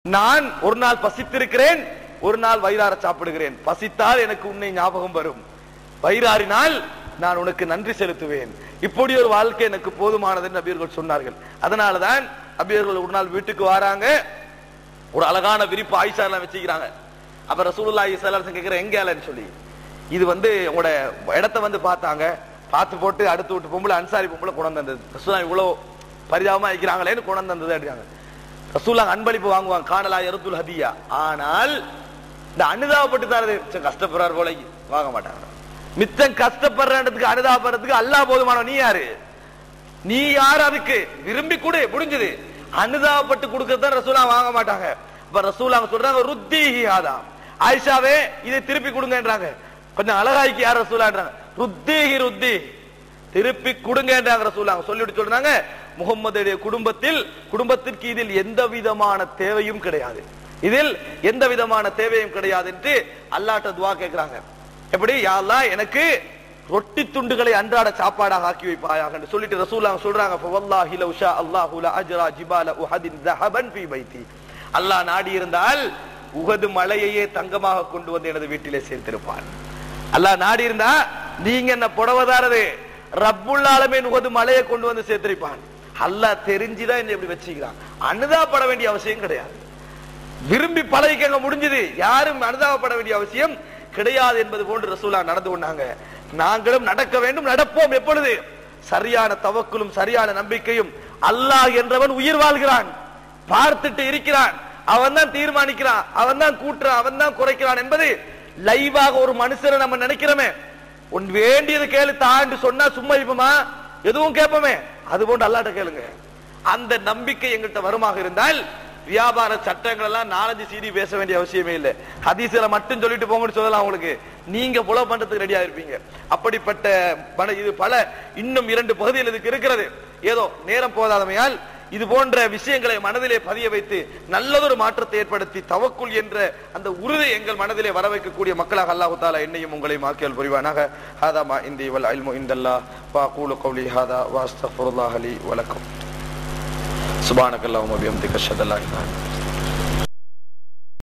நான் ஒரு நாள் பசித்திருக்கிறேன் ஒரு நாள் வயிறார சாப்பிடுகிறேன் பசித்தால் எனக்கு உன்னை ஞாபகம் வரும் வயிறாறினால் நான் உனக்கு நன்றி செலுத்துவேன் இப்படி ஒரு வாழ்க்கை எனக்கு போதுமானது என்று நபியர்கள் சொன்னார்கள் அதனாலதான் நபியர்கள் ஒரு நாள் வீட்டுக்கு வராங்க ஒரு அழகான விரிப்பு ஆயிஷா எல்லாம் வச்சுக்கிறாங்க அப்ப ரசூலுல்லாஹி ஸல்லல்லாஹு அலைஹி கேக்குற எங்க ஆளன்னு சொல்லி இது வந்து உங்களோட இடத்த வந்து பார்த்தாங்க பார்த்து போட்டு அடுத்து விட்டு பொம்பளை அன்சாரி பொம்பளை கொண்டு வந்தது ரசூலா இவ்வளவு பரிதாபமா இருக்கிறாங்களேன்னு கொண்டு வந்தது அப்படிங்க ரசூலா அன்பளிப்பு வாங்குவாங்க காணலா எருத்துல் ஹதியா ஆனால் இந்த அனுதாபப்பட்டு தரது சரி, கஷ்டப்படுறாரு போல வாங்க மாட்டாங்க மிச்சம் கஷ்டப்படுறதுக்கு அனுதாபப்படுறதுக்கு அல்லாஹ் போதுமான நீ யாரு நீ யார் அதுக்கு விரும்பி கொடு முடிஞ்சது அனுதாபப்பட்டு கொடுக்கறத ரசூலா வாங்க மாட்டாங்க இப்ப ரசூலா சொல்றாங்க ருத்திஹி ஆதா ஆயிஷாவே இதை திருப்பி கொடுங்கன்றாங்க கொஞ்சம் அழகாய்க்கு யார் ரசூலான்றாங்க ருத்திஹி ருத்தி திருப்பி கொடுங்கன்றாங்க ரசூலா சொல்லிட்டு சொல்றாங்க முகம்மதுடைய குடும்பத்தில் குடும்பத்திற்கு இதில் எந்த விதமான தேவையும் கிடையாது இதில் எந்த விதமான தேவையும் கிடையாது என்று அல்லாட்ட துவா கேட்கிறாங்க எப்படி யா அல்லாஹ் எனக்கு ரொட்டி துண்டுகளை அன்றாட சாப்பாடாக ஆக்கி வைப்பாயாக என்று சொல்லிட்டு ரசூலா சொல்றாங்க ஃபவல்லாஹி லவ் ஷா அல்லாஹு ல அஜ்ரா ஜிபால உஹதின் ذهبًا في பைத்தி அல்லாஹ் நாடி இருந்தால் உகது மலையையே தங்கமாக கொண்டு வந்து எனது வீட்டிலே சேர்த்திருப்பான் அல்லாஹ் நாடி இருந்தா நீங்க என்ன புடவதாரது ரப்புல் ஆலமீன் உகது மலையை கொண்டு வந்து சேர்த்திருப்பான் அல்லாஹ் தெரிஞ்சுதான் என்ன இப்படி வச்சுக்கிறான் அனுதாபப்பட வேண்டிய அவசியம் கிடையாது விரும்பி பழகிக்கங்க முடிஞ்சது யாரும் அனுதாபப்பட வேண்டிய அவசியம் கிடையாது என்பது போன்று ரசூலா நடந்து கொண்டாங்க நாங்களும் நடக்க வேண்டும் நடப்போம் எப்பொழுது சரியான தவக்குலும் சரியான நம்பிக்கையும் அல்லாஹ் என்றவன் உயிர் வாழ்கிறான் பார்த்துட்டு இருக்கிறான் அவன் தான் தீர்மானிக்கிறான் அவன் தான் கூட்டுறான் அவன் தான் குறைக்கிறான் என்பது லைவாக ஒரு மனுஷனை நம்ம நினைக்கிறோமே உன் வேண்டியது கேளு தாண்டு சொன்னா சும்மா இருப்போமா எதுவும் கேட்போமே அது போன்று அல்லாட்ட கேளுங்க அந்த நம்பிக்கை எங்கள்கிட்ட வருமாக இருந்தால் வியாபார சட்டங்கள் எல்லாம் நாலஞ்சு சீடி பேச வேண்டிய அவசியமே இல்லை ஹதீஸ்ல மட்டும் சொல்லிட்டு போங்கன்னு சொல்லலாம் உங்களுக்கு நீங்க புல பண்றதுக்கு ரெடியா இருப்பீங்க அப்படிப்பட்ட பல- இது பல இன்னும் இரண்டு பகுதியில் இதுக்கு இருக்கிறது ஏதோ நேரம் போதாதமையால் இது போன்ற விஷயங்களை மனதிலே பதிய வைத்து நல்லதொரு மாற்றத்தை ஏற்படுத்தி தவக்குள் என்ற அந்த உறுதி எங்கள் மனதிலே வர வைக்கக்கூடிய மக்களாக அல்லாஹு தாலா என்னையும் உங்களையும் ஆக்கியல் புரிவானாக ஹாதா மா இந்தி வல் அல்மு இந்தல்லா வா கூலு கௌலி ஹாதா வா அஸ்தக்ஃபிருல்லாஹ் லி வலக்கும் சுபானக்கல்லாஹும்ம பிஹம்திக அஷ்ஹது அல்லா இலாஹா இல்லா அன்த